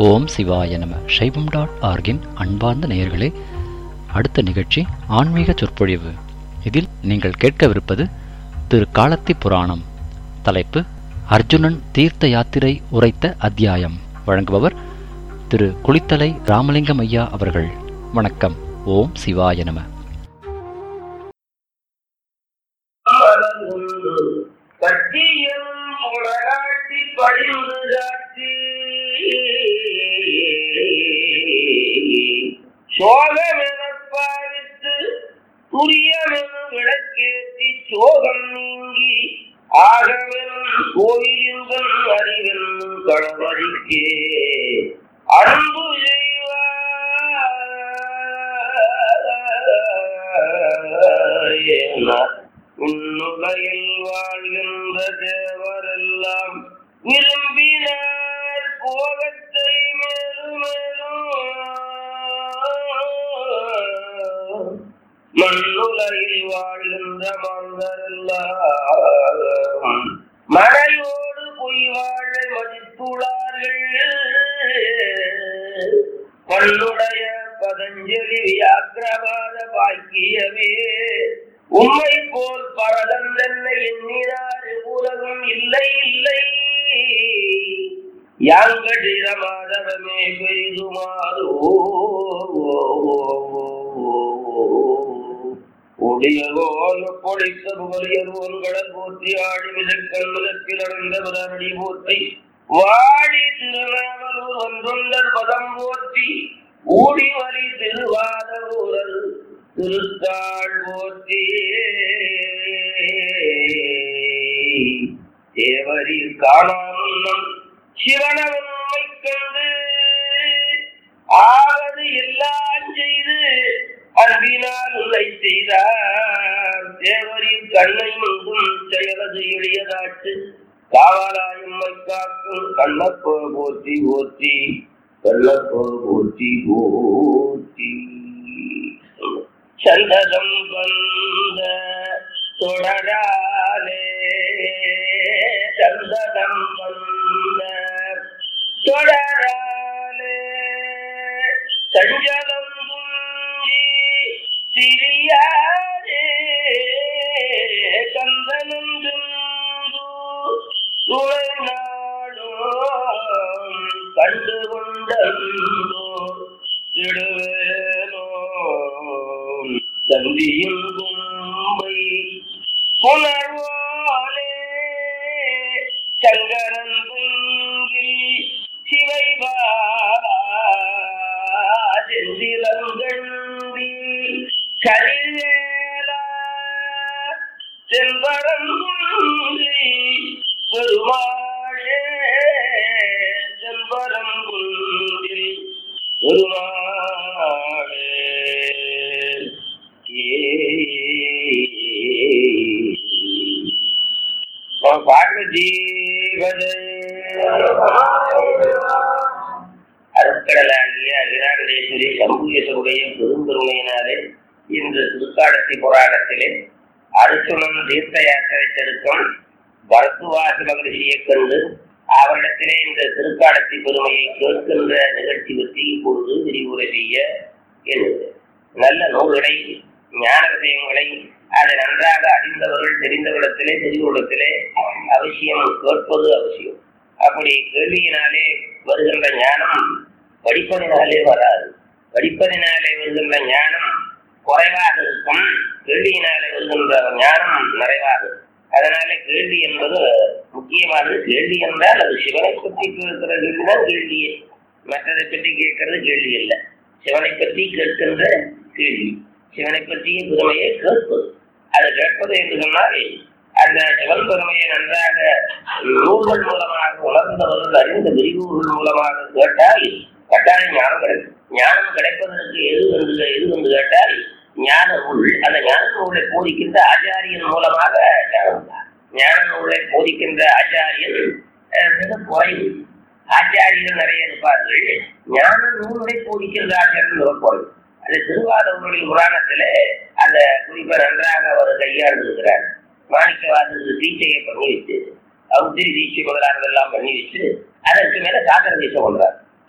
ஓம் சிவாய நம சைவம் டாட் ஆர்கின் அன்பார்ந்த நேயர்களே அடுத்த நிகழ்ச்சி ஆன்மீக சொற்பொழிவு இதில் நீங்கள் கேட்கவிருப்பது திரு காலத்தி புராணம் தலைப்பு அர்ஜுனன் தீர்த்த யாத்திரை உரைத்த அத்தியாயம் வழங்குபவர் திரு குளித்தலை ராமலிங்கம் ஐயா அவர்கள் வணக்கம் ஓம் சிவாய நம மலர்ந்து பட்டியும் உலகாட்டி படிந்து காட்டி சோகமென பாவித்து துரியமென விளக்கேற்றி சோகம் நீங்கி ஆகவெனும் கோயிலின்பம் அறிவென்னும் களவரிக்கே அன்பு செய்வார் உன்னுலகில் வாழ்கின்ற தேவரெல்லாம் விரும்பினார் போகத்தை மேலும் மேலும் மண்ணுலகில் வாழ்கின்ற மந்தரெல்லாம் மழையோடு பொய் வாழை மதித்துள்ளார்கள் பல்லுடைய பதஞ்சலி வியாக்கிரவாத பாக்கியமே உம்மை போல் பரதந்தன்னை எண்ணினார் உலகம் இல்லை இல்லை யாங்கடிர மாதவமே பெரிதுமாறு ஒளியகோன் பொழித்த புகழியர்வோன் கடல் போற்றி ஆடி மிதக்கல் மிதக்கில் அடைந்த விரடி போற்றி வாடி திருநாவலூர் ஒன்றொண்டர் பதம் போற்றி ஊடி வழி திருவாத ஊரல் திருத்தாள் போற்றி தேவரில் காணாமுன்னம் சிவனவன்மை கண்டு ஆவது எல்லாம் செய்து அன்பினால் உன்னை செய்தார் தேவரின் கண்ணை முன்பும் செயலது எளியதாட்டு காவலாயம்மை காக்கும் கண்ணப்போ போற்றி போற்றி கண்ணப்போ போற்றி போற்றி சந்ததம் வந்த தொடராலே சந்ததம் வந்த தொடராலே சஞ்சலம் துஞ்சி திரியாரே கந்தனம் துறை நாடும் கண்டு கொண்டோ இடுவேனோ சந்தியும் கும்பை புனர்வாலே சங்கரன் பொங்கில் சிவைபாலா செந்திலங்கண்டி கரிவேலா செம்பரங்குன்றி பெருமாளே செம்பரங்குன்றி பெருமாளே அருட்கடலாகிய அகிராண்டேஸ்வரி சம்பூயசருடைய பெருங்கருணையினாலே இந்த திருக்காடத்தி புராணத்திலே அர்ஜுனன் தீர்த்த யாத்திரை திருக்கம் பரத்துவாச மகரிஷியை கண்டு அவரிடத்திலே இந்த திருக்காடத்தி பெருமையை கேட்கின்ற நிகழ்ச்சி பற்றி இப்பொழுது விரிவுரை செய்ய எண்ணுது நல்ல நூல்களை ஞான விஷயங்களை அதை நன்றாக அறிந்தவர்கள் தெரிந்தவரிடத்திலே தெரிந்தவரிடத்திலே அவசியம் கேட்பது அவசியம் அப்படி கேள்வியினாலே வருகின்ற ஞானம் படிப்பதினாலே வராது படிப்பதினாலே வருகின்ற ஞானம் குறைவாக இருக்கும் கேள்வியினாலே வருகின்ற ஞானம் நிறைவாகும் அதனால கேள்வி என்பது முக்கியமானது கேள்வி என்றால் அது சிவனை பற்றி கேட்கிற கேள்விதான் கேள்வியே மற்றதை பற்றி கேட்கறது கேள்வி இல்லை சிவனை பற்றி கேட்கின்ற கேள்வி சிவனை பற்றிய பெருமையை கேட்பது அதை கேட்பது என்று சொன்னால் அந்த சிவன் பெருமையை நன்றாக நூல்கள் மூலமாக உணர்ந்தவர்கள் அறிந்த விரிவுகள் மூலமாக கேட்டால் கட்டாயம் ஞானம் கிடைக்கும் ஞானம் கிடைப்பதற்கு எது என்று எது என்று கேட்டால் ஞான நூல் அந்த ஞான நூலை போதிக்கின்ற ஆச்சாரியன் மூலமாக ஞானம் தான். ஞான நூலை போதிக்கின்ற ஆச்சாரியன் அஹ், மிக குறைவு ஆச்சாரியர்கள் நிறைய இருப்பார்கள் ஞான நூலை போதிக்கின்ற ஆச்சாரியன் மிக குறைவு அது திருவாதவர்களின் புராணத்திலே அந்த குறிப்பை நன்றாக அவர் கையாண்டிருக்கிறார் மாணிக்கவாதத்துக்கு தீட்சையை பண்ணி வச்சு அவுத்திரி தீட்சை முதலானதெல்லாம் பண்ணி வச்சு அதற்கு மேல சாத்திர தீட்சை பண்றார்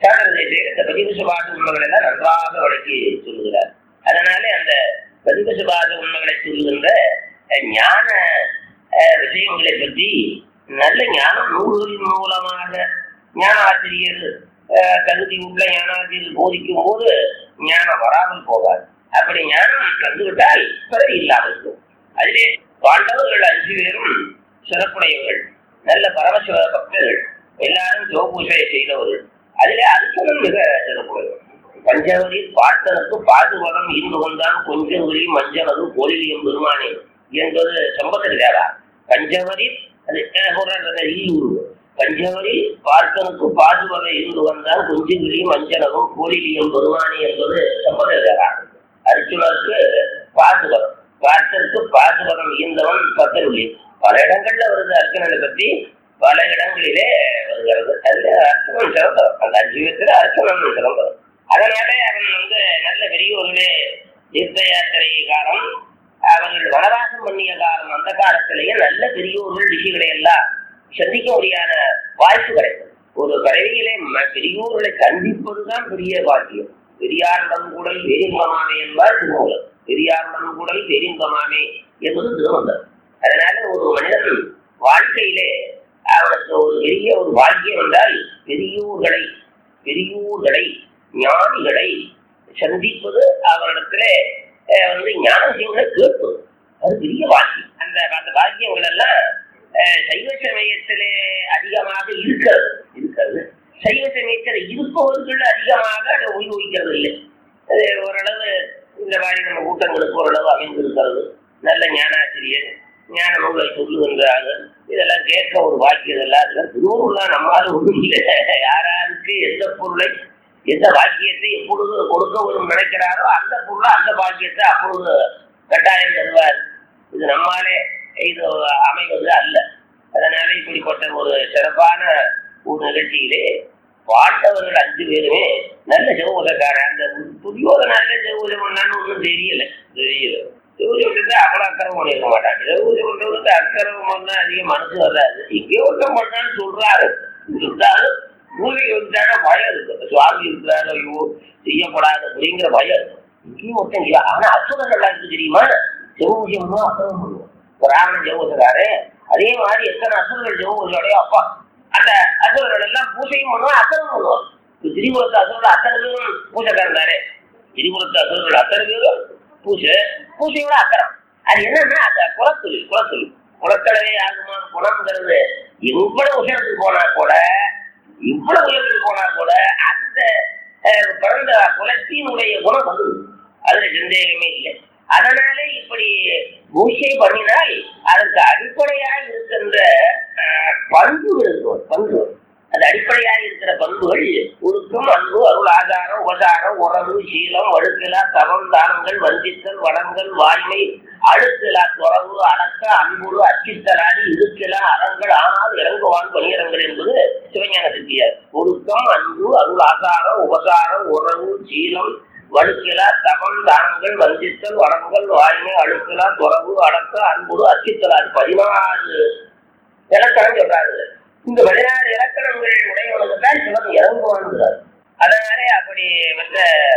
சாகர தேசியர் இந்த பதிவு சுபாத உண்மைகள் எல்லாம் நன்றாக வழக்கி சொல்லுகிறார் அதனாலே அந்த பதிவு சுபாத உண்மைகளை சொல்லுகின்ற அஹ், ஞான அஹ், விஷயங்களை பற்றி நல்ல ஞான நூல்களின் மூலமாக ஞான ஆசிரியர் அஹ், தகுதி உள்ள ஞானாசிரியர் போதிக்கும் போது ஞானம் வராமல் போகாது அப்படி ஞானம் வந்துவிட்டால் பிறகு இல்லாமல் இருக்கும் அதிலே பாண்டவர்கள் அஞ்சு பேரும் சிறப்புடையவர்கள் நல்ல பரமசிவ பக்தர்கள் எல்லாரும் சிவபூஜை செய்தவர்கள் அதிலே அர்ச்சனம் மிக சிறப்புடையவர் பஞ்சவரில் பார்த்தனுக்கு பாதுவனம் இருந்து கொண்டான் கொஞ்சங்குடி மஞ்சளது பொலிலியம் பெருமானே என்பது சம்பந்தர் தேவா பஞ்சவரில் அது அஹ், சொல்றாரு, அந்த ஈயூர் பஞ்சவரில் பார்த்தனுக்கு பாதுவகை இருந்து வந்தான் கொஞ்சங்குடி மஞ்சளவும் பொலிலியம் பெருமானே என்பது சம்பந்தர் தேவா அர்ஜுனருக்கு பாதுவகம் பார்த்தனுக்கு பாதுவகம் ஈந்தவன் பத்தருளி பல இடங்கள்ல வருது அர்ஜுனனை பற்றி பல இடங்களிலே வருகிறது அதுல அர்ச்சனம் சிறந்தவன் அந்த அஞ்சு விதத்துல அர்ச்சனம் சிறந்தவன் அதனாலே அவன் வந்து நல்ல பெரியவர்களே தீர்த்த யாத்திரை காலம் அவர்கள் வனவாசம் பண்ணிய காலம் அந்த காலத்திலேயே நல்ல பெரியோர்கள் ரிஷிகளை எல்லாம் சந்திக்க முடியாத வாய்ப்பு கிடைக்கும் ஒரு பிறவியிலே ம- பெரியோர்களை சந்திப்பதுதான் பெரிய பாக்கியம் பெரியார்டன் கூடல் வேரின்பமாமே என்பார் திருமூலர் பெரியார்டன் கூடல் வேரின்பமாமே என்பது திருமந்தர் அதனால ஒரு மனிதன் வாழ்க்கையிலே அவனுக்கு ஒரு பெரிய ஒரு பாக்கியம் என்றால் பெரியோர்களை பெரியோர்களை ஞானிகளை சந்திப்பது அவரிடத்திலே அஹ், வந்து ஞான விஷயங்களை கேட்பது அது பெரிய பாக்கியம் அந்த அந்த பாக்கியங்கள் எல்லாம் அஹ், சைவ சமயத்திலே அதிகமாக இருக்கிறது இருக்கிறது சைவ சமயத்தில் இருப்பவர்கள் அதிகமாக அதை உபயோகிக்கிறது இல்லை அது ஓரளவு இந்த மாதிரி நம்ம கூட்டங்களுக்கு ஓரளவு அமைந்திருக்கிறது நல்ல ஞானாசிரியர் ஞான நூலை சொல்லுகின்றார்கள் இதெல்லாம் கேட்க ஒரு பாக்கியம் இதெல்லாம் அதெல்லாம் திருவள்ளுவர் நம்மால் ஒன்றும் இல்லை யாராருக்கு எந்த பொருளை எந்த பாக்கியத்தை எப்பொழுது கொடுக்க வரும் நினைக்கிறாரோ அந்த பொருளை அந்த பாக்கியத்தை அப்பொழுது கட்டாயம் தருவார் இது நம்மாலே இது அமைவது அல்ல அதனால இப்படிப்பட்ட ஒரு சிறப்பான ஒரு நிகழ்ச்சியிலே பாண்டவர்கள் அஞ்சு பேருமே நல்ல சிவபூசக்காரன் அந்த துரியோதனால சிவபூஜை பண்ணான்னு ஒன்றும் தெரியல தெரியல சிவபூஜை பண்றது அவ்வளவு அக்கறை பண்ணிருக்க மாட்டாங்க சிவபூஜை பண்றதுக்கு அக்கறை பண்ணா அதிக மனசு வராது இங்கே ஒருத்தம் பண்ணான்னு சொல்றாரு இருந்தாலும் மூலிகை வந்துட்டாங்க பயம் இருக்கு சுவாமி இருக்கிறாரு ஐயோ செய்யப்படாது அப்படிங்கிற பயம் இருக்கு இங்கேயும் ஒருத்தன் இல்ல. ஆனா அசுரங்கள்லாம் இருக்கு தெரியுமா சிவபூஜை பண்ணுவோம் அசுரம் பண்ணுவோம் ஒரு ராவணன் சிவபூஜைக்காரு அதே மாதிரி எத்தனை அசுரர்கள் சிவபூஜையோடய அப்பா அந்த அசுரர்கள் எல்லாம் பூஜையும் பண்ணுவோம் அசுரம் பண்ணுவோம் இப்ப திரிபுரத்து அசுரர்கள் அத்தனை பேரும் பூஜைக்காரன் தானே திரிபுரத்து அசுரர்கள் அத்தனை பேரும் பூஜை பூஜையோட அக்கறம் அது என்னன்னா அந்த குலத்தொழில் குலத்தொழில் குலத்தளவே ஆகுமா குணம்ங்கிறது எவ்வளவு உயரத்துக்கு போனா கூட இவ்வளவு உயரத்துக்கு போனா கூட அந்த அஹ், பிறந்த குலத்தினுடைய குணம் வந்து அதுல சந்தேகமே இல்லை அதனாலே இப்படி பூஜை பண்ணினால் அதற்கு அடிப்படையாக இருக்கின்ற அஹ், பண்புகள் இருக்கும் பண்புகள் அது அடிப்படையாக இருக்கிற பண்புகள் ஒழுக்கம் அன்பு அருள் ஆதாரம் உபசாரம் உறவு சீலம் வழுக்கலா தவம் தானங்கள் வஞ்சித்தல் வளங்கள் வாய்மை அழுக்கலா துறவு அடக்க அன்புரு அச்சித்தலாடி இருக்கலா அறங்கள் ஆனால் இறங்குவான் பணியிடங்கள் என்பது சிவஞான சித்தியார் ஒழுக்கம் அன்பு அருள் ஆசாரம் உபசாரம் உறவு சீலம் வழுக்கலா தவம் தானங்கள் வஞ்சித்தல் வளங்கள் வாய்மை அழுக்கலா துறவு அடக்க அன்புரு அச்சித்தலாடி பதினாறு இலக்கணம் சொல்றாரு இந்த பதினாறு இலக்கணங்கள் உடையவனுக்கு தான் சிவன் இறங்குவான்கிறார் அதனாலே அப்படி மற்ற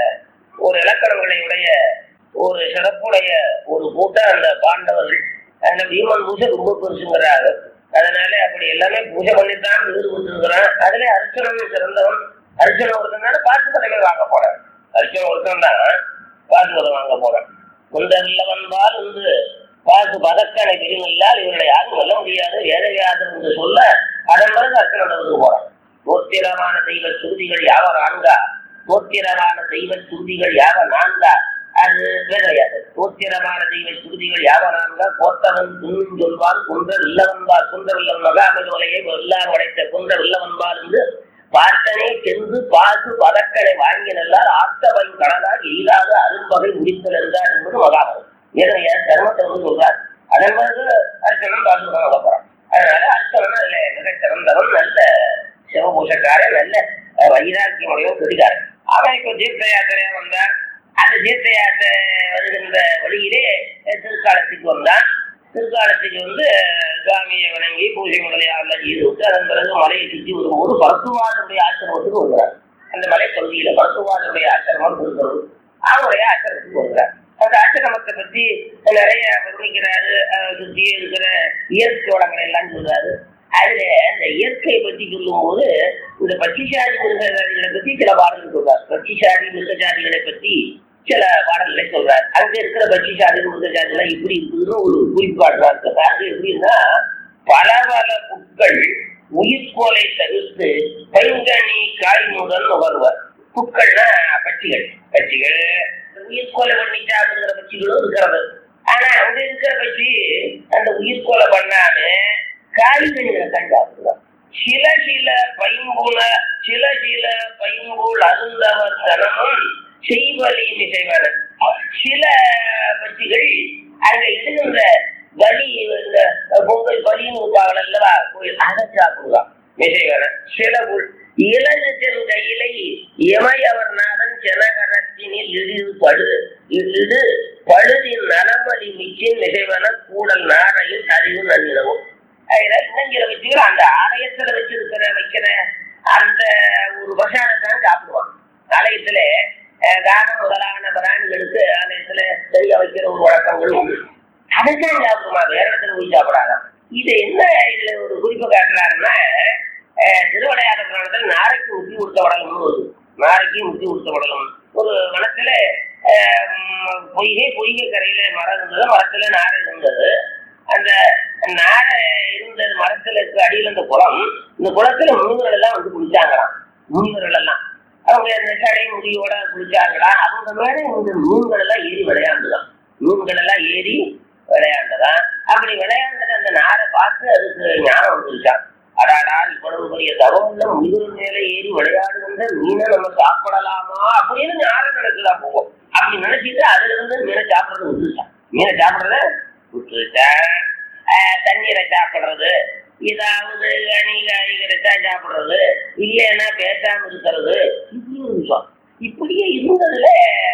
ஒரு இலக்கணங்களை உடைய ஒரு சிறப்புடைய ஒரு கூட்டம் அந்த பாண்டவர்கள் அந்த பீமன் பூஜை ரொம்ப பெருசுங்கிறாரு அதனால அப்படி எல்லாமே பூஜை பண்ணித்தான் வீடு கொண்டிருக்கிறான் அதுல அர்ச்சனம் சிறந்தவன் அர்ச்சனை ஒருத்தனால பாட்டு தலைமை வாங்க போறான் அர்ச்சனை ஒருத்தன் தான் பாட்டு உதவி வாங்க போறான் குந்தவில்லவன்பால் என்று பாசு பதக்கனை பிரிவில்லால் இவர்களை யாரும் வெல்ல முடியாது ஏழையாதர் என்று சொல்ல அதன் பிறகு அர்ச்சனத்துக்கு போறான் தோத்திரமான தெய்வ சுருதிகள் யாவ நான்கா தோத்திரமான தெய்வ சுருதிகள் யாவ நான்கா அது வேறையாது தோத்திரமான தெய்வ சுருதிகள் யாவ நான்கா கோத்தவன் துண்ணும் சொல்வான் குன்ற இல்லவன்பால் குன்ற வில்லவன் மகாமதோலையை எல்லாம் உடைத்த குன்ற வில்லவன்பால் என்று பார்த்தனே சென்று பாசு பதக்கனை வாங்கி நல்லார் ஆத்தவன் கடலால் இல்லாத அரும்பகை முடித்தல் என்றார் என்பது மகாமதம் ஏன்னா தர்மத்தை வந்து சொல்றார் அதன் பிறகு அர்ச்சனம் பாசுரம் வளர்க்குறான் அதனால அர்ச்சனம் அதுல மிக சிறந்தவன் நல்ல சிவபூஷக்காரன் நல்ல அஹ், வைராக்கியமுடையவன் கெடுக்காரன் அவன் இப்போ தீர்த்த யாத்திரையா வந்தான் அந்த தீர்த்த யாத்திரை வருகின்ற வழியிலே அஹ், திருக்காலத்துக்கு வந்தான் திருக்காலத்துக்கு வந்து அஹ், சுவாமியை வணங்கி பூஜை முதலியாரெல்லாம் செய்து விட்டு அதன் பிறகு மலையை சுற்றி வரும்போது பரத்துவாசனுடைய ஆசிரமத்துக்கு வருகிறார் அந்த பகுதியில பரசுவாருடைய ஆசிரமம் இருக்கிறது அவருடைய ஆசிரமத்துக்கு வருகிறார் அந்த ஆசிரமத்தை பத்தி நிறைய வர்ணிக்கிறாரு அஹ் சுத்தியே இருக்கிற இயற்கை வளங்களை எல்லாம் சொல்றாரு அதுல அந்த இயற்கையை பத்தி சொல்லும் போது இந்த பட்சிசாதி மிருகஜாதிகளை பத்தி சில பாடல்கள் சொல்றார் பட்சிசாதி மிருகஜாதிகளை பத்தி சில பாடல்களை சொல்றாரு அங்க இருக்கிற பட்சிசாதி மிருகஜாதிகள் இப்படி இருக்குதுன்னு ஒரு குறிப்பாடுறாரு அது எப்படின்னா பல பல புட்கள் உயிர்கோலை தவிர்த்து பைங்கனி காய்முடன் நுகர்வர் புட்கள்னா பட்சிகள் பட்சிகள் உயிர்கோலை பண்ணி சாப்பிடுகிற பட்சிகளும் இருக்கிறது ஆனா அங்க இருக்கிற பட்சி அந்த உயிர்கோலை பண்ணாம காய்கனிகளை தான் சாப்பிடுவார் சில சில பைம்புல சில சில பைம்புல் அருந்தவர் தனமும் செய்வலி மிசைவன சில பட்சிகள் அங்க இடுகின்ற பலி இந்த பொங்கல் பலின்னு இருப்பாங்க அல்லவா கோயில் அதை சாப்பிடுவான் மிசைவன சில புல் இளது செங்கையிலை இமையவர் நாதன் ஜனகரத்தினில் இடிது படு இடு பழுதின் நலமலி மிச்சின் மிகைவன கூடல் நாரையில் அறிவு நன்னினவும் இளைஞரை வச்சுக்கிற அந்த ஆலயத்துல வச்சிருக்கிற வைக்கிற அந்த ஒரு பசாரத்தான் சாப்பிடுவான் ஆலயத்துல அஹ், தானம் முதலான பிராணிகளுக்கு ஆலயத்துல சரியா வைக்கிற ஒரு வழக்கங்கள் உண்டு அதைத்தான் சாப்பிடுமா வேற இடத்துல போய் சாப்பிடாதான் இது என்ன இதுல ஒரு குறிப்பு காட்டுறாருன்னா அஹ், திருவிளையாட புராணத்துல நாரைக்கு முத்தி கொடுத்த வடலம்னு வருது நாரைக்கு முத்தி கொடுத்த வடலம் ஒரு வனத்துல அஹ், ம், பொய்கை பொய்கை கரையில மரம் இருந்தது மரத்துல நாரை இருந்தது அந்த நாரை இருந்த மரத்துல இருக்க அடியில இந்த குளம் இந்த குளத்துல முனிவர்கள் எல்லாம் வந்து குளிச்சாங்களாம் முனிவர்கள் எல்லாம் அவங்க அந்த கடை முடியோட குளிச்சாங்களா அவங்க மேல இந்த மீன்கள் எல்லாம் ஏறி விளையாண்டுதான் மீன்கள் எல்லாம் ஏறி விளையாண்டதான் அப்படி விளையாண்டத அந்த நாரை பார்த்து அதுக்கு ஞானம் வந்துருச்சான் அடாடா இவ்வளவு பெரிய தவம் இல்ல முனிவர் மேல ஏறி விளையாடுகின்ற மீனை நம்ம சாப்பிடலாமா அப்படின்னு ஞானம் நடக்குதா போகும் அப்படி நினைச்சிட்டு அதுல இருந்து மீனை சாப்பிடுறது விட்டுருச்சான் மீனை சாப்பிடுறத விட்டுருச்சேன் ஆஹ் தண்ணீரை சாப்பிடுறது ஏதாவது அணி காய்கறிச்சா சாப்பிடுறது இல்லைன்னா பேசாம இருக்கிறது இப்படி ஒரு விஷயம் இப்படியே இருந்ததுல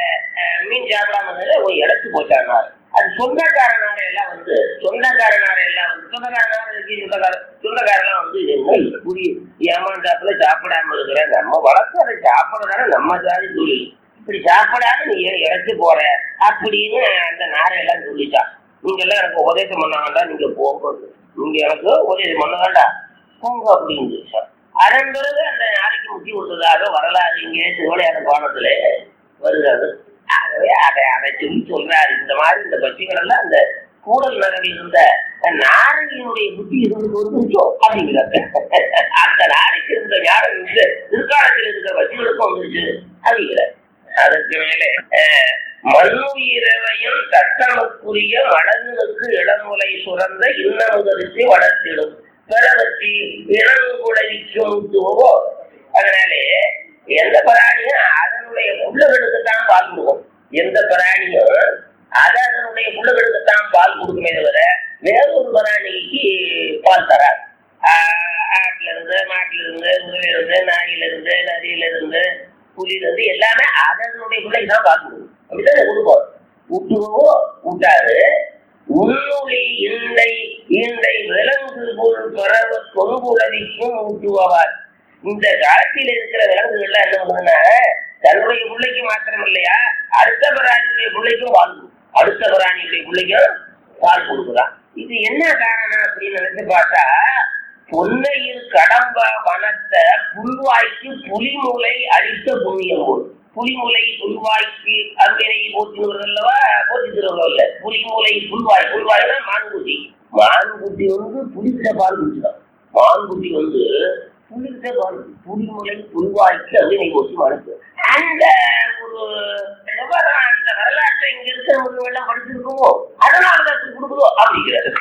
ஆஹ் மீன் சாப்பிடாம இருந்ததுல ஒரு இடத்து போச்சானார் அது சொந்தக்காரனார எல்லாம் வந்து சொந்தக்காரனார எல்லாம் வந்து சொந்தக்காரனார இருக்கு, சொந்தக்கார சொந்தக்காரெல்லாம் வந்து இது என்ன இப்படி ஏமாந்தாப்புல சாப்பிடாம இருக்கிற நம்ம வளர்த்து அதை சாப்பிடறதான நம்ம ஜாதி தொழில் இப்படி சாப்பிடாம நீ ஏன் இழைச்சு போற அப்படின்னு அந்த நாரை எல்லாம் சொல்லிட்டான் நீங்க எல்லாம் எனக்கு உபதேசம் பண்ண வேண்டாம் நீங்க போங்க நீங்க எனக்கு உபதேசம் பண்ண வேண்டாம் போங்க அப்படின்னு சொல்லிட்டான் அதன் பிறகு அந்த நாளைக்கு முத்தி கொடுத்ததாக வரலாறு இங்கே திருவிளையாட கோணத்துல வருகிறது ஆகவே அதை அதை சொல்லி சொல்றாரு இந்த மாதிரி இந்த பட்சிகள் எல்லாம் அந்த கூடல் நகரில் இருந்த நாரையினுடைய புத்தி இருந்து ஒரு நிமிஷம் அப்படிங்கிறாங்க அந்த நாரைக்கு இருந்த ஞானம் இந்த பிற்காலத்தில் இருக்கிற பட்சிகளுக்கும் வந்துருச்சு அப்படிங்கிற அதுக்கு மேலே அஹ், மண்ணுயிரவையும் தத்தமக்குரிய மடங்குக்கு இடமுலை சுரந்த இன்னமுதரிசி வளர்த்திடும் பிறவற்றி இளங்குலைக்கும் துவோ அதனாலே எந்த பிராணியும் அதனுடைய புள்ளகளுக்கு தான் பால் கொடுக்கும் எந்த பிராணியும் அது அதனுடைய புள்ளகளுக்கு தான் பால் கொடுக்குமே தவிர வேறொரு பிராணிக்கு பால் தராது ஆஹ் ஆட்டுல இருந்து மாட்டுல இருந்து குதிரையில இருந்து நாயில இருந்து நதியில இருந்து புலியில இருந்து எல்லாமே அதனுடைய பிள்ளைக்கு தான் பால் கொடுக்கும் அப்படித்தானே கொடுக்கும் ஊட்டுவோ ஊட்டாது உன்னுளி இண்டை ஈண்டை விலங்கு போல் பரவ தொங்குலவிக்கும் ஊட்டுவார் இந்த காலத்தில் இருக்கிற விலங்குகள்லாம் என்ன பண்ணுதுன்னா தன்னுடைய பிள்ளைக்கு மாத்திரம் இல்லையா அடுத்த பிராணியுடைய பிள்ளைக்கும் பால் கொடுக்கும். அடுத்த பிராணியுடைய பிள்ளைக்கும் பால் கொடுக்குறான் இது என்ன காரணம் அப்படின்னு நினைச்சு பார்த்தா பொன்னையில் கடம்ப வனத்த புல்வாய்க்கு புலிமுலை அளித்த புண்ணியம் போல் புலிமுலை புல்வாய்க்கு அருவினை போற்றுகிறது அல்லவா போற்றி திருவள்ளுவர்ல புலிமுலை புல்வாய் புல்வாய்னா மான்குட்டி மான்குட்டி வந்து புலிக்கிட்ட பால் குடிச்சிடும் மான்குட்டி வந்து புலிக்கிட்ட பால் புலிமுலை புல்வாய்க்கு அருவினை போற்றி வளர்க்கு அந்த ஒரு விவரம் அந்த வரலாற்றை இங்க இருக்கிறவங்க எல்லாம் படிச்சிருக்கோமோ அதனால தான் அப்படி கொடுக்குதோ அப்படிங்கிறது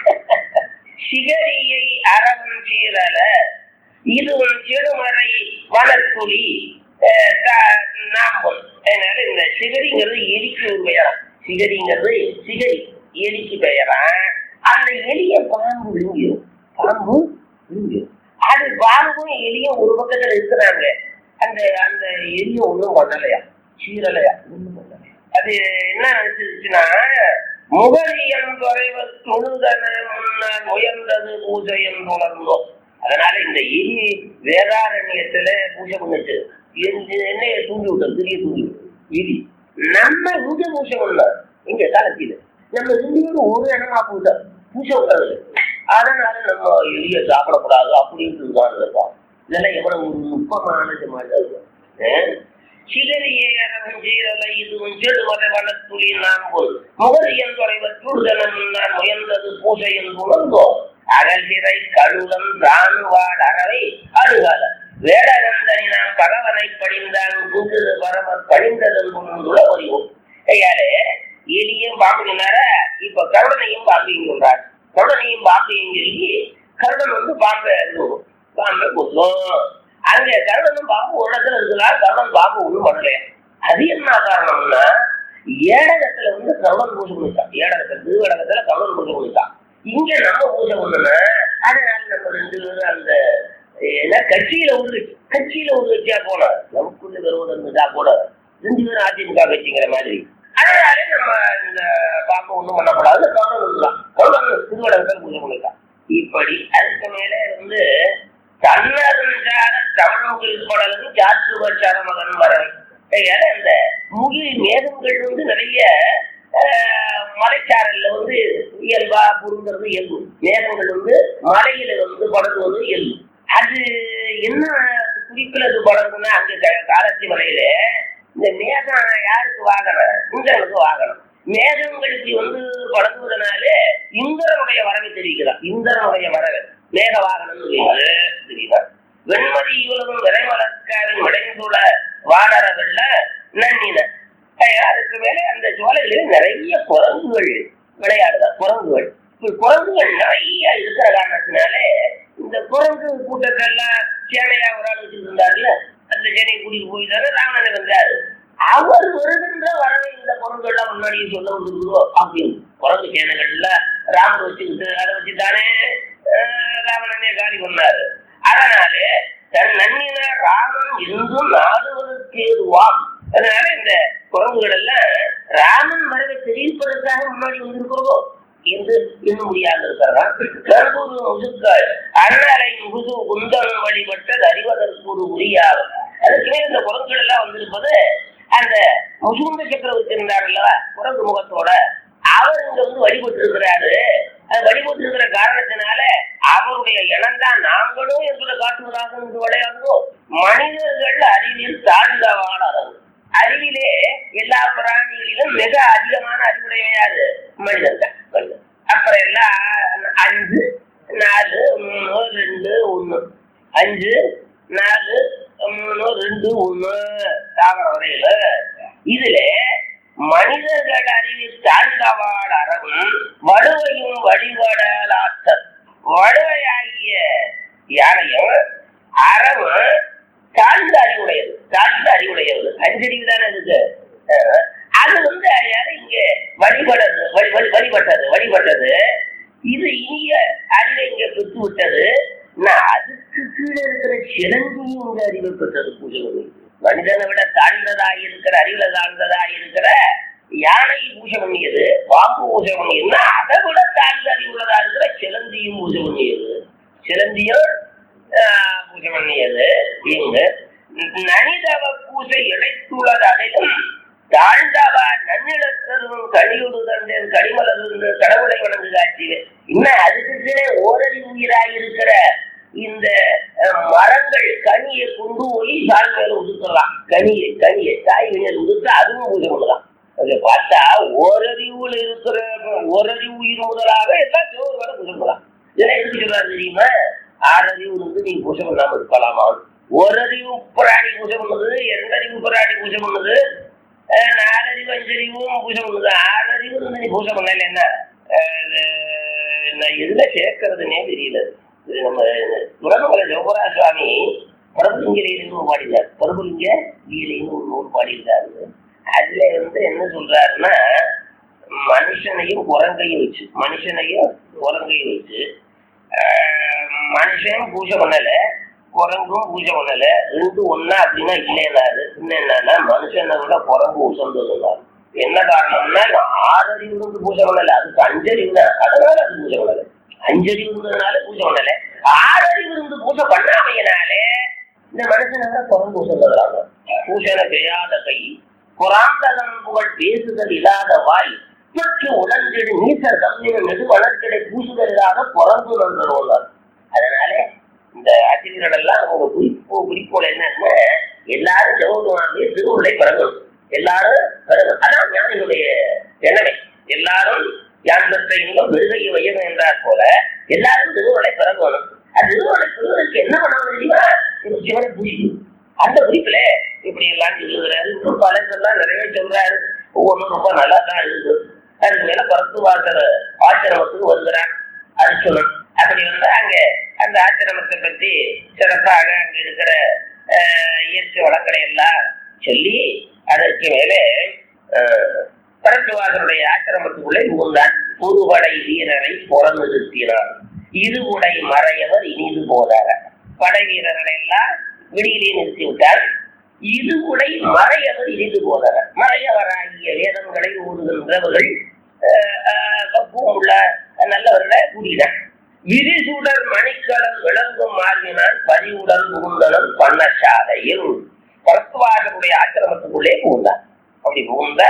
சிகரியை அறவன் சீரல இது ஒரு சிறுமறை வனத்துளி அஹ், த- நாம்பல் அதனால இந்த சிகரிங்கிறது எலிக்கு ஒரு பெயரா சிகரிங்கிறது சிகரி எலிக்கு பெயரா அந்த எலிய பாம்பு விழுங்கிடும் பாம்பு விழுங்கிடும் அது பாம்பும் எலியும் ஒரு பக்கத்துல இருக்கிறாங்க அந்த அந்த எலிய ஒண்ணும் பண்ணலையா சீரலையா ஒண்ணும் பண்ணலையா அது என்ன நினைச்சிருச்சுன்னா முகலியம் குறைவ தொழுதன முன்னால் உயர்ந்தது பூஜையம் தொடர்ந்தோம் அதனால இந்த எலி வேதாரண்யத்துல பூஜை பண்ணுச்சு என்னைய தூண்டி விட்டது திரிய தூண்டி விட்டது விதி நம்ம இங்க பூசை பண்ணலாம் இங்க காலத்தில நம்ம ரெண்டு பேரும் ஒரு இடமா பூசை பூசை விடுறது அதனால நம்ம எளிய சாப்பிடக்கூடாது அப்படின்னு இருக்கான் இதெல்லாம் எவ்வளவு ஒரு நுட்பமான மாதிரி சிதறிய அரவன் சீரலை இதுவும் செடுவரை வளத்துளி நான் போல் முகரியன் தொலைவற்றுள் தனம் நான் முயன்றது பூசை என்புணர்ந்தோ அகல்சிறை கழுதம் ராணுவாள் அறவை அழுகால வேடகந்தனை நாம் பகவனை படிந்தான் குங்குது பரமர் படிந்ததன் முன்னுள்ள அறிவோம் ஐயாலே எலியும் பாம்புனார இப்ப கருடனையும் பாம்பையும் சொல்றார் கருடனையும் பாம்பையும் சொல்லி கருடன் வந்து பாம்பை பாம்பை குத்தும் அங்க கருடனும் பாம்பு ஒரு இடத்துல இருக்கிறார் கருடன் பாம்பு ஒண்ணும் பண்ணலையா அது என்ன காரணம்னா ஏடகத்துல வந்து கருடன் பூஜை பண்ணிட்டான் ஏடகத்துல திருவடகத்துல கருடன் பூஜை பண்ணிட்டான் இங்க நம்ம பூஜை பண்ணணும் அதனால நம்ம ரெண்டு பேரும் அந்த ஏன்னா கட்சியில ஒரு கட்சியில ஒரு கட்சியா போனோம் நமக்குள்ள விரோதம் இருந்துட்டா கூட ரெண்டு பேரும் அதிமுக கட்சிங்கிற மாதிரி அதனால நம்ம இந்த பாம்பு ஒண்ணும் பண்ணக்கூடாது கருடன் இருக்கலாம் கருடன் திருவடகத்துல பூஜை பண்ணிட்டான் இப்படி அதுக்கு மேல வந்து தன்னருஞ்சார தமிழ்முகில் படலும் ஜாத்துவச்சார மகன் வரவை இந்த முகில் மேகங்கள் வந்து நிறைய மலைச்சாரல்ல வந்து இயல்பா புரிந்துறது இயல்பு மேகங்கள் வந்து மலையில வந்து படங்குவது இயல்பு அது என்ன குறிப்பில் அது படங்குன்னா அங்க காலத்தி மலையில இந்த மேகம் யாருக்கு வாகனம் இந்திரனுக்கு வாகனம் மேகங்கள் இப்படி வந்து படங்குவதனால இந்திரனுடைய வரவை தெரிவிக்கிறார் இந்திரனுடைய வரவை மேக வாகனம் தெரியுதா வெண்மதி இவளும் விரைமலக்காவின் விடைந்துள்ள வானர வெள்ள நன்னின அதுக்கு மேல அந்த சோலைகளில் நிறைய குரங்குகள் விளையாடுதா குரங்குகள் இப்ப குரங்குகள் நிறைய இருக்கிற காரணத்தினாலே இந்த குரங்கு கூட்டத்தெல்லாம் சேனையா ஒரு ஆள் வச்சுட்டு இருந்தாருல அந்த சேனையை கூட்டிட்டு போயிட்டாரு ராவணன் வந்தாரு அவர் வருகின்ற வரவை இந்த குரங்குகள்லாம் முன்னாடியே சொல்ல வந்துருக்குதோ அப்படின்னு குரங்கு சேனைகள்ல ராமர் வச்சுக்கிட்டு அதை வச்சுதானே ராவணனே காலி பண்ணாரு அதனாலே தன் நன்னின ராமன் என்றும் நாடுவதற்கு ஏதுவாம் அதனால இந்த குரங்குகள் எல்லாம் ராமன் வரவை தெரிவிப்பதற்காக முன்னாடி வந்திருக்கிறதோ என்று இன்னும் முடியாது இருக்கிறான் கருபூர் முசுக்கள் அண்ணலை முகுது குந்தன் வழிபட்டது அறிவதற்கு ஒரு உரியாகும் அதுக்கு மேல இந்த குரங்குகள் எல்லாம் வந்திருப்பது அந்த முசுகுந்த சக்கரவர்த்தி இருந்தார் அல்லவா குரங்கு முகத்தோட அவர் இங்க வந்து வழிபட்டு இருக்கிறாரு அது வழிபட்டு இருக்கிற காரணத்தினால அவருடைய இனம் தான் நாங்களும் என்பதை காட்டுவதாக இன்று விளையாடுதோ மனிதர்கள் அறிவில் தாழ்ந்த வாழறவு அறிவிலே எல்லா பிராணிகளிலும் மிக அதிகமான அறிவுடைய யாரு மனிதன் தான் மனிதன் அப்புறம் எல்லாம் அஞ்சு நாலு மூணு ரெண்டு ஒண்ணு அஞ்சு நாலு மூணு ரெண்டு ஒண்ணு தாவர வரையில இதுல மனிதர்கள் அறிவில் தாழ்ந்தவாள் அறவும் வடுவையும் வழிபடல் ஆற்றல் வடுவையாகிய யானையும் அறவும் தாழ்ந்த அறிவுடையது தாழ்ந்த அறிவுடையது அஞ்சறிவு தானே இருக்கு அது வந்து யாரும் இங்க வழிபடுறது வழிபட்டது வழிபட்டது இது இனிய அறிவை இங்க பெற்று விட்டது நான் அதுக்கு கீழே இருக்கிற சிலந்தியும் இங்க அறிவை பெற்றது பூஜை மனிதனை விட தாழ்ந்ததாக இருக்கிற அறிவுல தாழ்ந்ததாக இருக்கிற யானை பூஜை பண்ணியது பாம்பு பூஜை பண்ணியதுன்னா அதை விட தாழ்ந்த அறிவுள்ளதா இருக்கிற சிலந்தியும் பூஜை பண்ணியது சிலந்தியும் பூஜை பண்ணியது இங்க நனிதவ பூஜை இழைத்துள்ளது அனைத்தும் தாழ்ந்தவா நன்னிடத்தரும் கனியுடு தந்தேன் கனிமலர் கடவுளை வணங்கு காட்சி இன்னும் அதுக்கு ஓரடி உயிராக இருக்கிற இந்த மரங்கள் கனியை கொண்டு போய் சால் மேல உதுக்கலாம் கனியை கனியை தாய் மேல உதுத்து அதுவும் பூஜை பண்ணலாம் அதை பார்த்தா ஓரறிவுல இருக்கிற ஓரறிவு உயிர் முதலாக எல்லாம் தேவர் வேலை பூஜை பண்ணலாம் இதெல்லாம் எதுக்கு சொல்றாரு தெரியுமா ஆறறிவு இருந்து நீங்க பூஜை பண்ணாம இருக்கலாமா ஓரறிவு பிராணி பூஜை பண்ணுது இரண்டறிவு பிராணி பூஜை பண்ணுது நாலறிவு அஞ்சறிவும் பூஜை பண்ணுது ஆறறிவு இருந்து நீ பூஜை பண்ணல என்ன நான் எதுல சேர்க்கறதுனே தெரியல இது நம்ம துறமங்கல ஜோபரா சுவாமி பிரபுலிங்கிலிருந்து பாடினார் பிரபுலிங்க கீழைன்னு ஒரு நூல் பாடியிருக்காரு அதுல வந்து என்ன சொல்றாருன்னா மனுஷனையும் குரங்கையும் வச்சு மனுஷனையும் குரங்கையும் வச்சு மனுஷனும் பூஜை பண்ணல குரங்கும் பூஜை பண்ணல ரெண்டு ஒன்னா அப்படின்னா இல்லைன்னாரு இன்னும் என்னன்னா மனுஷனை விட குரங்கு உசந்ததுனாரு என்ன காரணம்னா ஆறறிவு இருந்து பூஜை பண்ணல அதுக்கு அஞ்சறிவு தான் அதனால அது பூஜை பண்ணல அஞ்சறிவு இருந்ததுனால பூஜை பண்ணல ஆறறிவு இருந்து பூஜை பண்ணாமையினாலே இந்த மனுஷனாக புறம் பூசுகிறாங்க பூசண பெய்யாத கை புறாந்தகன் புகழ் பேசுதல் இல்லாத வாய் பெற்று உடன்கெடு நீசர் தம்மின நெடு வளர்க்கடை பூசுதல் இல்லாத புறந்து நண்பர் அதனால இந்த ஆசிரியர்கள் எல்லாம் அவங்க குறிப்பு குறிக்கோள் என்னன்னா எல்லாரும் சிவபெருமானுடைய திருவுருளை பெறணும் எல்லாரும் பெறணும் அதான் ஞானிகளுடைய எண்ணமே எல்லாரும் யான் பெற்ற இன்பம் விருதையை வையணும் என்றார் போல எல்லாரும் திருவுருளை பெறணும் அது திருவுருளை பெறுவதற்கு என்ன பண்ணணும் தெரியுமா ஒரு சிவனை பூஜிக்கணும் அந்த குறிப்புல இப்படி எல்லாம் சொல்லுகிறாரு இன்னும் பலங்கள்லாம் நிறைய சொல்றாரு ஒவ்வொன்றும் ரொம்ப நல்லா தான் இருக்குது அதுக்கு மேல பரத்து வாசர ஆசிரமத்துக்கு வருகிறான் அர்ஜுனன் அப்படி வந்து அங்க அந்த ஆசிரமத்தை பத்தி சிறப்பாக அங்க இருக்கிற ஆஹ், இயற்கை வளங்களை எல்லாம் சொல்லி அதற்கு மேலே ஆஹ், பரத்துவாசனுடைய ஆசிரமத்துக்குள்ளே புகுந்தான் புதுவடை வீரரை புறந்து நிறுத்தினார் இருவுடை மறையவர் இனிது போதார படை வீரர்களை எல்லாம் விடியிலே நிறுத்தி விட்டார் இருவுடை மறையவர் இனிது போதார மறையவராகிய வேதங்களை ஓடுகின்றவர்கள் ஆஹ், ஆஹ், பக்குவம் உள்ள நல்லவர்களை கூடினார் விரிசுடர் மணிக்கலம் விளங்கும் மாறினான் பரிவுடன் புகுந்தனம் பண்ணசாலையில் பரத்துவாசனுடைய ஆசிரமத்துக்குள்ளே புகுந்தான் அப்படி புகுந்த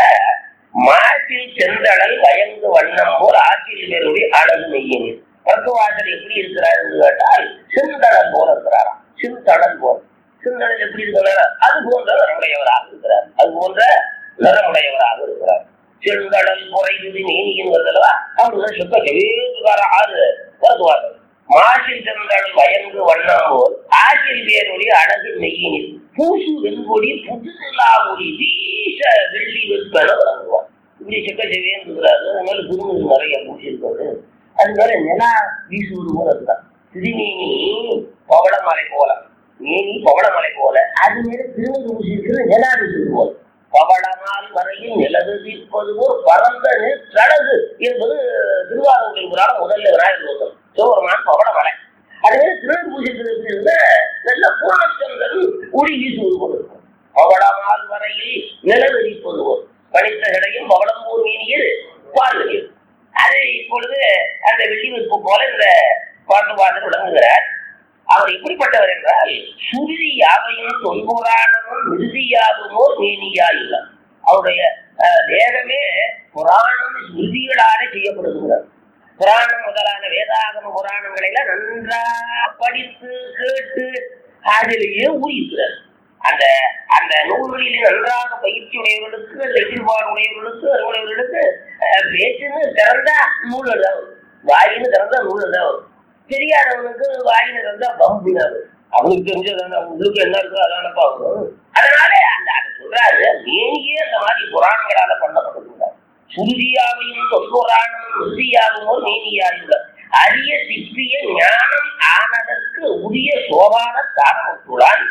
மாசில் செந்தழல் வயங்கு வண்ணம் போல் ஆற்றில் வேறுடைய அழகு மெய்யின் பரத்துவாசர் எப்படி இருக்கிறார் என்று கேட்டால் செந்தழல் போல இருக்கிறாராம் செந்தழல் போல் செந்தழல் எப்படி இருக்கிறாரா அது போன்ற நிறமுடையவராக இருக்கிறார் அது போன்ற நிறமுடையவராக இருக்கிறார் செந்தடல் குறைந்து நீங்கின்றதல்லவா அப்படிதான் சுத்த செவேதுகார ஆறு வருவார்கள் மாசில் செந்தடல் வயங்கு வண்ணம் போல் ஆற்றில் வேரொளி அழகு மெய்யினில் பூசு வெண்கொடி புதுலா ஒளி வீச வெள்ளி வெற்பன வழங்குவார் இப்படி செக்க செவேந்துகிறாரு அதனால குருமுது நிறைய பூசிருக்காரு அது மேல நிலா வீசுவது போல இருந்தான் திருமேனி பவளமலை போல மேனி பவளமலை போல அது மேல திருநெல் பூசி இருக்கிற நிலா வீசுவது போல பவளமால் வரையில் நிலவு தீர்ப்பது போல் பரந்த நீர்த்தழகு என்பது திருவாரூரில் புராணம் முதல்ல விநாயகர் தோற்றம் சிவபெருமான் பவளமலை அதுவே திருநெல் பூசிக்கிறது நல்ல பூர்ணச்சந்திரன் ஒளி வீசுவது போல் இருக்கும் பவளமால் வரையில் நிலவெறிப்பது போல் பனித்த கிடையும் பவளம்பூர் மீனியில் பார்வையில் அது இப்பொழுது அந்த வெள்ளி வெப்பு போல இந்த பாட்டு பாட்டு விளங்குகிறார் அவர் எப்படிப்பட்டவர் என்றால் சுருதி யாவையும் தொன்புராணமும் மிருதியாகுமோ மேனியா இல்ல அவருடைய அஹ், தேகமே புராணம் ஸ்மிருதிகளாலே செய்யப்படுகிறார் புராணம் முதலான வேதாகம புராணங்களை எல்லாம் நன்றாக படித்து கேட்டு அதிலேயே ஊறியிருக்கிறார் அந்த அந்த நூல்களிலே நன்றாக பயிற்சி உடையவர்களுக்கு அந்த ஈடுபாடு உடையவர்களுக்கு அறிவுடையவர்களுக்கு அஹ், பேச்சுன்னு திறந்தா நூல் எழுத வரும். வாயின்னு திறந்தா நூல் எழுத வரும். தெரியாதவனுக்கு வாயின்னு திறந்தா பம்புனாரு அவனுக்கு தெரிஞ்சது என்ன, உங்களுக்கு என்ன இருக்கோ அதானப்பா வரும் அதனால அந்த அது சொல்றாரு நீங்கே அந்த மாதிரி புராணங்களால பண்ணப்பட்டிருக்கிறார் சுருதியாவையும் தொல்புராணமும் உறுதியாகவும் நீதியாயுள்ள அரிய சிப்பிய ஞானம் ஆனதற்கு உரிய சோபான தாரமுத்துளான்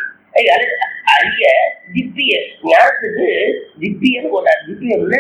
அரிய திப்பிய ஞானத்துக்கு திப்பியன்னு போட்டார் திப்பியம்ல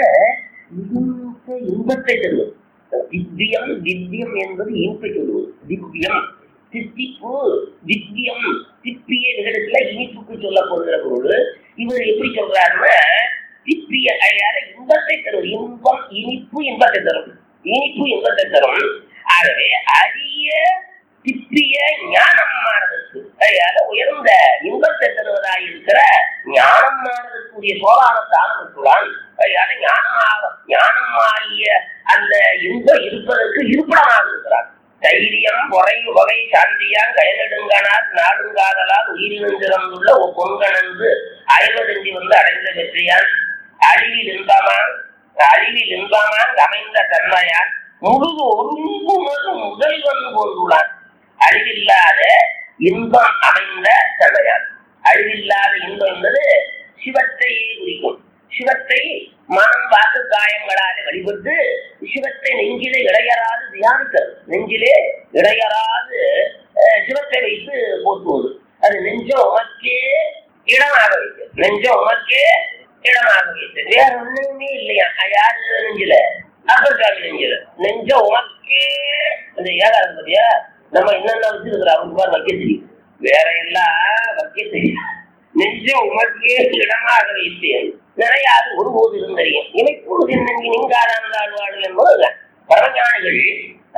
இன்ப இன்பத்தை தருவது திவ்யம் திவ்யம் என்பது இனிப்பை சொல்லுவது திவ்யம் தித்திப்பு திவ்யம் திப்பிய விகிடத்துல இனிப்புக்கு சொல்லப்படுகிற பொருள் இவர் எப்படி சொல்றாருன்னா திப்பிய அழகான இன்பத்தை தரும் இன்பம் இனிப்பு இன்பத்தை தரும் இனிப்பு இன்பத்தை தரும் ஆகவே அரிய திப்பிய ஞானமானதற்கு அழகான உயர்ந்த இன்பத்தை தருவதாக இருக்கிற ஞானமானதற்குரிய சோழானத்தை ஆரம்பித்துள்ளான் அழகான ஞானமாக ஞானமாகிய அந்த இன்பம் இருப்பதற்கு இருப்பிடமாக இருக்கிறார் தைரியம் பொறை வகை சாந்தியான் கயலெடுங்கனார் நாடுங்காதலால் உயிரிழந்திறந்துள்ள ஒரு பொங்கனன்று அழிவதன்றி வந்து அடைந்த வெற்றியான் அழிவில் இன்பமான் அழிவில் இன்பமான் அமைந்த தன்மையான் முழுது ஒருங்குமது முதல்வன் கொண்டுள்ளான் அழிவில்லாத இன்பம் அமைந்த தன்மையான் அழிவில்லாத இன்பம் என்பது சிவத்தையே குறிக்கும் சிவத்தை மனம் வாக்கு காயங்களாலே வழிபட்டு சிவத்தை நெஞ்சிலே இடையறாது தியானிக்கிறது நெஞ்சிலே இடையறாது அஹ், சிவத்தை வைத்து போற்றுவது அது நெஞ்சம் உமக்கே இடமாக வைத்து நெஞ்சம் உமக்கே இடமாக வைத்து வேற ஒண்ணுமே இல்லையா யாரு நெஞ்சில அப்பர் சாமி நெஞ்சில நெஞ்சம் உமக்கே அந்த ஏகாரம் பத்தியா நம்ம என்னென்ன வச்சிருக்கிறோம் அவருக்கு பாரு வைக்க தெரியும் வேற எல்லாம் வைக்க தெரியும் நெஞ்சம் உமக்கே இடமாக வைத்தேன் நிறையாது ஒருபோது இருந்தறியும் இமைப்பொழுது நெஞ்சு நீங்காதான் வாழ்வாடு என்பது பரமஞானிகள்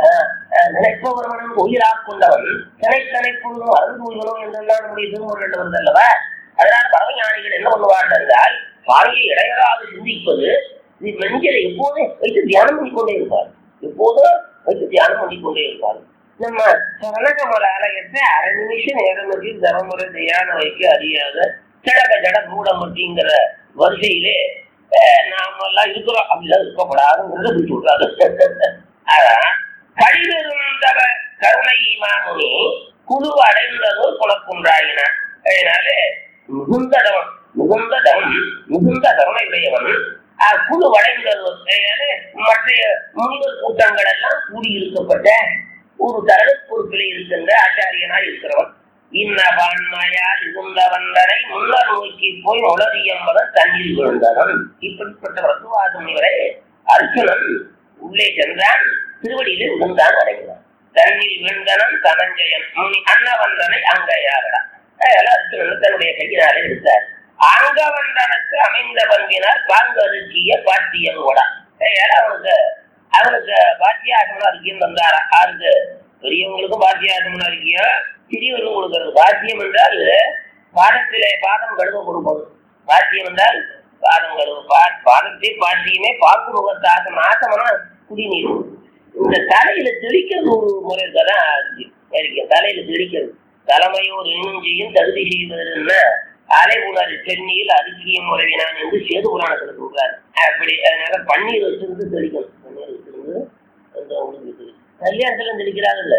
அஹ், அஹ், நினைப்பவர்களும் உயிராக் கொண்டவன் தினைத்தனைப்புழுதும் அருள் உயிரும் என்றெல்லாம் நம்முடைய திருமுறையில் வருது அல்லவா அதனால பரவஞானிகள் என்ன பண்ணுவார்கள் என்றால் பாறையை இடையராது சிந்திப்பது இது நெஞ்சில் எப்போதும் வைத்து தியானம் பண்ணிக்கொண்டே இருப்பார் எப்போதும் வைத்து தியானம் பண்ணிக்கொண்டே இருப்பார் நம்ம சரணகமல ஆலயத்தை அரை நிமிஷம் நேரம் வச்சு தரமுறை தியானம் வைக்க அறியாத ஜடக ஜட மூடமட்டிங்கிற வரிசையிலே அஹ், நாம எல்லாம் இருக்கிறோம் அப்படிலாம் இருக்கப்படாதுங்கிறத பிடிச்சு விட்டாரு அதான் கழிவிருந்தவ கருணை மாமுனி குழு அடைந்ததோ குலக்குன்றாயின அதனால மிகுந்தடம் மிகுந்தடம் மிகுந்த கருணை உடையவன் அஹ், குழு அடைந்ததோ அதனால மற்ற முனிவர் கூட்டங்கள் எல்லாம் கூடியிருக்கப்பட்ட ஒரு தரண பொறுப்பிலே இருக்கின்ற ஆச்சாரியனாய் இருக்கிறவன் இன்னபான்மையால் இருந்தவந்தனை முன்னர் நோக்கி போய் உளறியம்பதன் தண்ணீர் விழுந்தவன் இப்படிப்பட்ட ரத்துவாத முனிவரை அர்ஜுனன் உள்ளே சென்றான் திருவடியிலே விழுந்தான் அடைந்தான் தண்ணீர் விழுந்தனன் தனஞ்சயன் முனி அன்னவந்தனை அங்கையாகடா அதனால அர்ஜுனன் தன்னுடைய கையினாலே எடுத்தார் அங்கவந்தனுக்கு அமைந்த பண்பினார் பாங்கருக்கிய பாட்டியன் கூட அதனால அவனுக்கு அவனுக்கு பாத்தியாசம்னா இருக்கியம் தந்தாரா ஆருக்கு பெரியவங்களுக்கும் பாத்தியாசம்னா இருக்கியா சிறியவர்களும் கொடுக்கிறது பாத்தியம் என்றால் பாதத்திலே பாதம் கழுவ கொடுப்பது பாத்தியம் என்றால் பாதம் கழுவ பா- பாதத்தை பாட்டியுமே பாக்கு முகத்தாசம் ஆசமனா குடிநீர் இந்த தலையில தெளிக்கிறது ஒரு முறை இருக்கா இருக்கு தலையில தெளிக்கிறது தலைமையோர் இணைஞ்சியும் தகுதி செய்வதுன்னா அலை உணர் சென்னியில் அரிசியும் முறைவினான் என்று சேது புராணத்தில் சொல்றாரு அப்படி அதனால பன்னீர் வச்சிருந்து தெளிக்கணும் பன்னீர் வச்சிருந்து அந்த உங்களுக்கு தெளிக்கும். கல்யாணத்துல தெளிக்கிறாங்கல்ல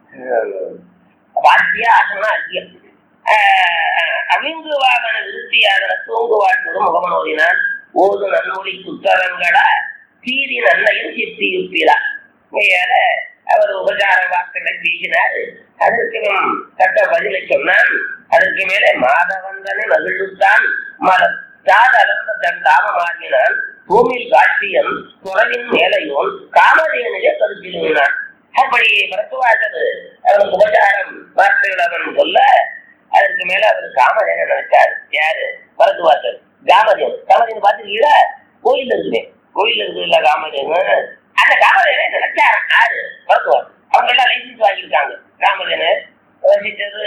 வாத்திய ஆசனா ஐயம் அவிங்கு வாகன விருத்தியாக தூங்குவாட்டோடு முகமனோதினான் ஓது நன்மொழி குத்தரங்கடா தீதி நன்மையும் சித்தி யுப்பிலா இங்கையால அவர் உபசார வார்த்தைகளை பேசினார் அதற்கு இவன் தக்க பதிலை சொன்னான் அதற்கு மேலே மாதவந்தனை மகிழ்வுத்தான் மலர் சாதளந்த தன் தாமமாகினான் பூமியில் காட்சியன் துறவின் மேலையோன் காமதேனிலே கருத்தினான் அப்படி பரத்துவாசர் அவன் உபசாரம் வார்த்தைகள் அவன் சொல்ல அதற்கு மேல அவர் காமதேன நினைச்சார் யாரு பரத்துவாசர் காமதேவன் காமதேவன் பார்த்துருக்கீங்களா கோயில் இருக்குமே கோயில் இருக்குது இல்ல காமதேவன் அந்த காமதேவனை நினைச்சார் யாரு பரத்துவார் அவங்க எல்லாம் லைசன்ஸ் வாங்கியிருக்காங்க காமதேவன் வசித்தது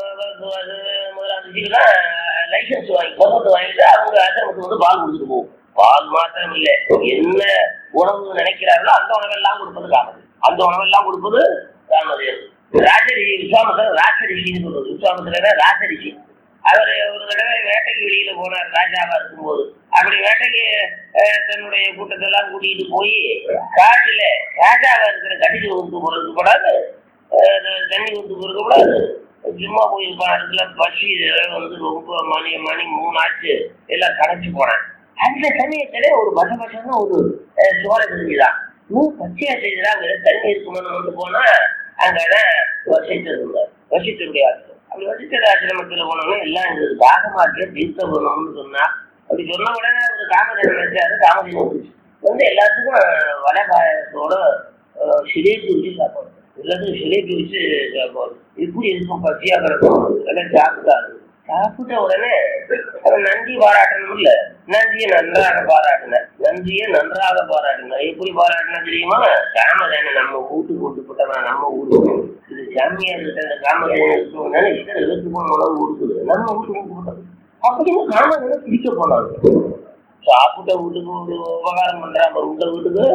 முதலாவது லைசன்ஸ் வாங்கி கவர்மெண்ட் வாங்கிட்டு அவங்க ஆசிரமத்துக்கு வந்து பால் கொடுத்துட்டு போகும் பால் மாத்திரம் இல்ல என்ன உணவு நினைக்கிறார்களோ அந்த உணவெல்லாம் கொடுப்பது காமதேவன் அந்த உணவெல்லாம் கொடுப்பது காமதேவன் ராஜரிஷி விஸ்வாமத்தர் ராஜரிஷின்னு சொல்றது விஸ்வாமத்தர் ராஜரிஷி அவர் ஒரு தடவை வேட்டைக்கு வெளியில போனார் ராஜாவா இருக்கும்போது அப்படி வேட்டைக்கு அஹ், தன்னுடைய கூட்டத்தெல்லாம் கூட்டிட்டு போய் காட்டுல ராஜாவா இருக்கிற கட்டிக்கு வந்து போறது கூடாது அஹ், தண்ணி வந்து போறது கூடாது சும்மா போயிருப்பான் அதுல பசி வந்து ரொம்ப மணி மணி மூணு ஆச்சு எல்லாம் கடைச்சு போனேன் அந்த சமயத்துல ஒரு பச பசன்னு ஒரு அஹ், சோலை தெரிஞ்சுதான் இன்னும் பச்சையா தெரியுதா அங்க தண்ணி இருக்குமான்னு கொண்டு போனா அங்கதான் வசித்திருந்தார் வசித்தருடைய ஆசிரமம் அப்படி வசித்தர் ஆசிரமத்துல போனோம்னா எல்லாம் எங்களுக்கு தாகமாக்கிய தீர்த்த போகணும்னு சொன்னா அப்படி சொன்ன உடனே ஒரு காமதேவன் வச்சாரு காமதேவன் வந்துச்சு. வந்து எல்லாத்துக்கும் வடை பாயசத்தோட சிலேபி வச்சு சாப்பாடு எல்லாத்துக்கும் சிலேபி வச்சு சாப்பாடு இப்படி இருக்கும் பசியா கிடக்கும் எல்லாம் சாப்பிட்டாரு சாப்பிட்ட உடனே அவன் நன்றி பாராட்டணும் இல்ல நன்றியை நன்றாக பாராட்டினார் நன்றியை நன்றாக பாராட்டினார் எப்படி பாராட்டினா தெரியுமா காமதேன நம்ம வீட்டுக்கு கொண்டு போட்டவன் நம்ம ஊருக்கு இது சாமியார் கிட்ட இந்த காமதேன இருக்கணும்னால இத்தனை எழுத்து போன உணவு கொடுக்குது நம்ம வீட்டுக்கு கொண்டு போட்டோம் அப்படின்னு காமதேன பிடிக்க போனாங்க சாப்பிட்ட வீட்டுக்கு ஒரு உபகாரம் பண்றாங்க உங்க வீட்டுக்கு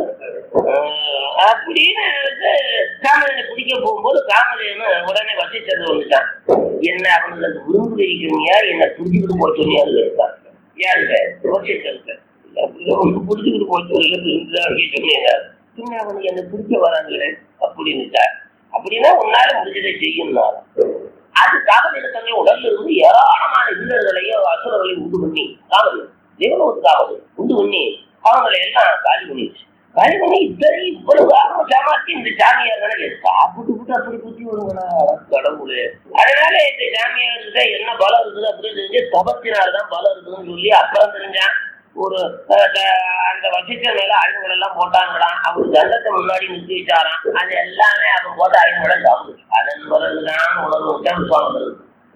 ஆஹ் அப்படின்னு வந்து காமதேனை பிடிக்க போகும்போது காமதேவன் உடனே வசிச்சது வந்துட்டான் என்ன அவங்களுக்கு விரும்பு வைக்கிறீங்க என்ன புடிச்சுக்கிட்டு போக சொன்னியா இருக்கான் யாருங்க வசிச்சிருக்க புடிச்சுக்கிட்டு போக சொல்லி சொன்னீங்க பின்ன அவனுக்கு என்ன பிடிக்க வராங்களே அப்படின்னுட்டா அப்படின்னா உன்னால முடிஞ்சதை செய்யணும் அது காவல் உடல்ல இருந்து ஏராளமான வீரர்களையும் அசுரர்களையும் உண்டு பண்ணி காவல் தேவனோத்து காவல் உண்டு பண்ணி அவங்களை எல்லாம் காலி பண்ணிடுச்சு காலி பண்ணி இத்தனை இவ்வளவு ஆர்வ சாமாத்தி இந்த சாமியார்களை சாப்பிட்டு விட்டு அப்படி குத்தி விடுங்களா கடவுளே அதனால இந்த சாமியார்கிட்ட என்ன பலம் இருக்குது அப்படின்னு தெரிஞ்சு தபத்தினால்தான் பலம் இருக்குதுன்னு சொல்லி அப்புறம் தெரிஞ்சான் ஒரு அஹ், த- அந்த வசிச்ச மேல ஆயுதங்கள் எல்லாம் போட்டாங்களாம் அவர் தண்டத்தை முன்னாடி நிறுத்தி வச்சாராம் அது எல்லாமே அவன் போட்ட ஆயுதங்களை சாப்பிடுது அதன் பிறகுதான் உணர்வு விட்டா விசுவாமம்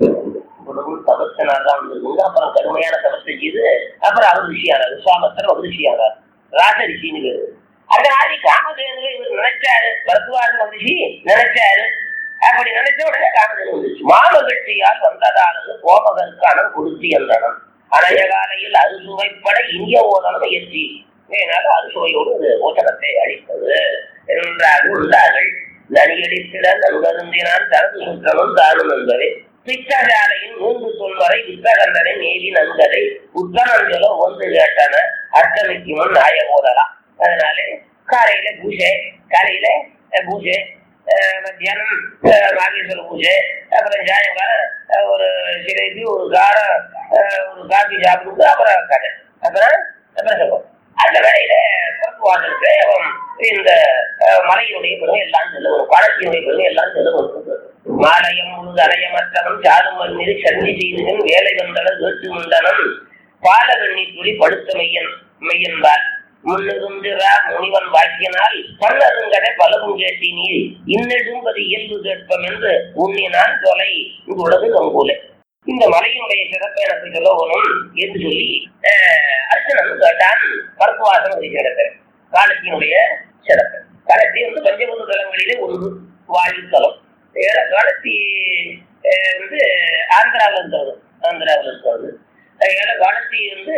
உணவு தபத்தினால் தான் வந்திருக்குங்க அப்புறம் கடுமையான தபத்தை செய்து அப்புறம் அவர் ரிஷியானார் விஸ்வாமத்தர் அவர் ரிஷியானார் ராஜ ரிஷின்னு பேரு அந்த மாதிரி காமதேனு இவர் நினைச்சாரு பரத்வாஜ மகிழ்ச்சி நினைச்சாரு அப்படி நினைச்ச உடனே காமதேனு வந்துச்சு மாமகட்சியால் வந்ததானது கோமகருக்கான கொடுத்தி என்றனம் அணைய காலையில் அறுசுவைப்பட இந்திய ஓதனம் எத்தி ஏனால அறுசுவையோடு இது ஓட்டகத்தை அளித்தது என்றார்கள் உள்ளார்கள் நனியடித்திட நன்கருந்தினான் தனது சுற்றமும் தானும் என்பது பித்தசாலையின் மூன்று சொல் வரை வித்தகண்டனை நேரி நன்கதை உத்தரஞ்சலோ ஒன்று கேட்டன அர்த்தமிக்கு முன் நாய போதலாம் அதனாலே காலையில பூஜை காலையில அஹ், பூஜை அஹ், மத்தியானம் அஹ், நாகேஸ்வர பூஜை அப்புறம் சாயங்காலம் அஹ், ஒரு சிலைக்கு ஒரு காரம் அஹ், ஒரு காபி சாப்பிட்டு அப்புறம் கதை அப்புறம் பிரசவம் அந்த வேலையில பக்குவாதற்கு அவன் இந்த அஹ், மலையினுடைய பெருமை எல்லாம் செல்லுவன் காலத்தினுடைய பெருமை எல்லாம் செல்லுவன் மாலயம் முழுது அலையமற்றவன் சாதுமன் மீது சந்தி செய்தவன் வேலை வந்தவன் வேட்டு முண்டனன் பாலவெண்ணி துளி படுத்த மெய்யன் மெய்யன்பார் முன்னிருந்திரா முனிவன் வாக்கியனால் பல்லருங்கடை பலவும் கேட்டி நீர் இன்னெடும்பது இயல்பு கேட்பம் என்று உண்ணினான் தொலை உலகு கங்கூலை இந்த மலையினுடைய சிறப்பை எனக்கு சொல்லணும் என்று சொல்லி அஹ், அர்ச்சனன் கேட்டான் பரப்புவாசம் இருக்கிறது காலத்தினுடைய சிறப்பு காலத்தி வந்து பஞ்சபூத தலங்களிலே ஒன்று வாயுத்தலம் ஏழ காலத்தி அஹ், வந்து ஆந்திராவில் இருக்கிறது ஆந்திராவில் இருக்கிறது ஏழ காலத்தி வந்து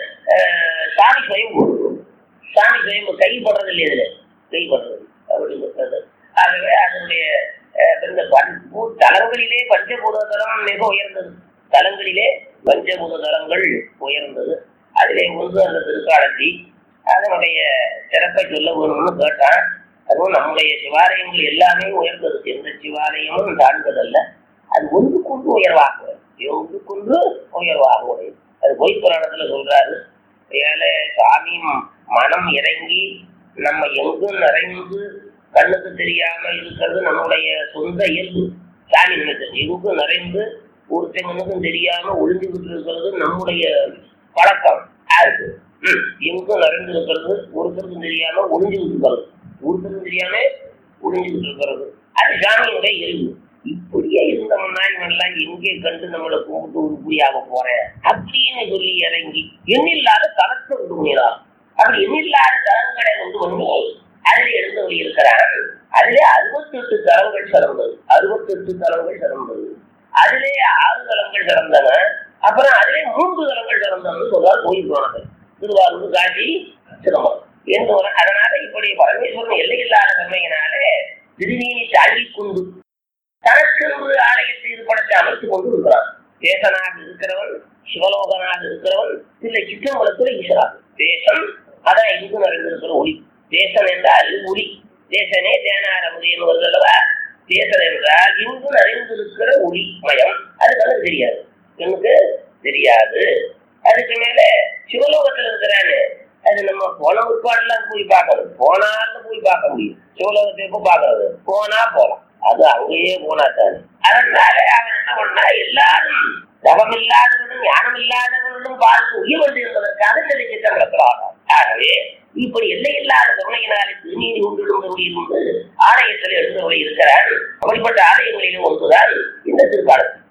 அஹ், சாமி சுயம்பு சாமி சுயம்பு கை போடுறது இல்லை இதுல கை போடுறது அப்படி இருக்கிறது ஆகவே அதனுடைய அஹ், இந்த பஞ்ச தலங்களிலே பஞ்சபூத தலம் மிக உயர்ந்தது தலங்களிலே பஞ்சபூத தலங்கள் உயர்ந்தது அதிலே ஒன்று அந்த திருக்காலத்தி அதனுடைய சிறப்பை சொல்ல வேணும்னு கேட்டான் அதுவும் நம்முடைய சிவாலயங்கள் எல்லாமே உயர்ந்தது எந்த சிவாலயமும் தாழ்ந்ததல்ல அது ஒன்று கொண்டு உயர்வாக ஒன்று கொண்டு உயர்வாக உடையது அது பொய் புராணத்துல சொல்றாரு ஏழை சாமி மனம் இறங்கி நம்ம எங்கும் நிறைந்து கண்ணுக்கு தெரியாம இருக்கிறது நம்முடைய சொந்த இயல்பு சாமி நினைச்சது எங்கும் நிறைந்து ஒருத்தங்களுக்கும் தெரியாம ஒளிஞ்சுக்கிட்டு இருக்கிறது நம்முடைய பழக்கம் யாருக்கு ம், எங்கும் நிறைந்து இருக்கிறது ஒருத்தருக்கும் தெரியாம ஒளிஞ்சுக்கிட்டு இருக்கிறது ஒருத்தருக்கும் தெரியாம ஒளிஞ்சுக்கிட்டு இருக்கிறது அது சாமியினுடைய இயல்பு இப்படியே இருந்தோம்னா இவெல்லாம் எங்கே கண்டு நம்மளை கும்பிட்டு உருப்படியாக போறேன் அப்படின்னு சொல்லி இறங்கி எண்ணில்லாத தளத்தை விட்டு முயலாம் அப்படி எண்ணில்லாத தலங்களை கொண்டு வந்து அதில் எழுந்தவர்கள் இருக்கிறார் அதிலே அறுபத்தி எட்டு தலங்கள் சிறந்தது அறுபத்தி எட்டு தலங்கள் சிறந்தது அதிலே ஆறு தலங்கள் சிறந்தன அப்புறம் அதிலே மூன்று தலங்கள் சிறந்தன்னு சொல்றார் கோயில் போனது திருவாரூர் காட்சி சிதம்பரம் என்று ஒரு- அதனால இப்படி பரமேஸ்வரன் எல்லையில்லாத தன்மையினாலே திருநீனி தாங்கிக் கொண்டு தனக்கென்று ஆலயத்தை இருப்படத்தை அமைத்துக் கொண்டு இருக்கிறான் தேசனாக இருக்கிறவன் சிவலோகனாக இருக்கிறவன் இல்லை சிற்றம்பலத்தில் ஈஸ்வராக தேசம் அதான் இங்கு நிறைந்திருக்கிற ஒளி தேசன் என்றால் ஒளி தேசனே தேனார என்று வருது அல்லவா தேசன் என்றால் இங்கு நிறைந்திருக்கிற ஒளி மயம் அது கண்ணுக்கு தெரியாது கண்ணுக்கு தெரியாது அதுக்கு மேல சிவலோகத்துல இருக்கிறானு அது நம்ம போன உட்பாடுலாம் போய் பார்க்கணும் போனாலும் போய் பார்க்க முடியும் சிவலோகத்தை எப்போ பார்க்கறது போனா போலாம் அது அங்கேயே போனா தானே அதனால அவன் என்ன பண்ணா எல்லாரும் தவம் இல்லாதவர்களும் ஞானம் இல்லாதவர்களும் பார்த்து உயிர் வந்து என்பதற்காக இந்த சித்தம் நடத்துறாங்க ஆகவே இப்படி எல்லையில்லாத கருணையினாலே திருநீதி கொண்டிருந்தவர்கள் இருந்து ஆலயத்தில் எழுந்தவர்கள் இருக்கிறார் அப்படிப்பட்ட ஆலயங்களிலே ஒன்றுதான் இந்த திருக்காலத்தில்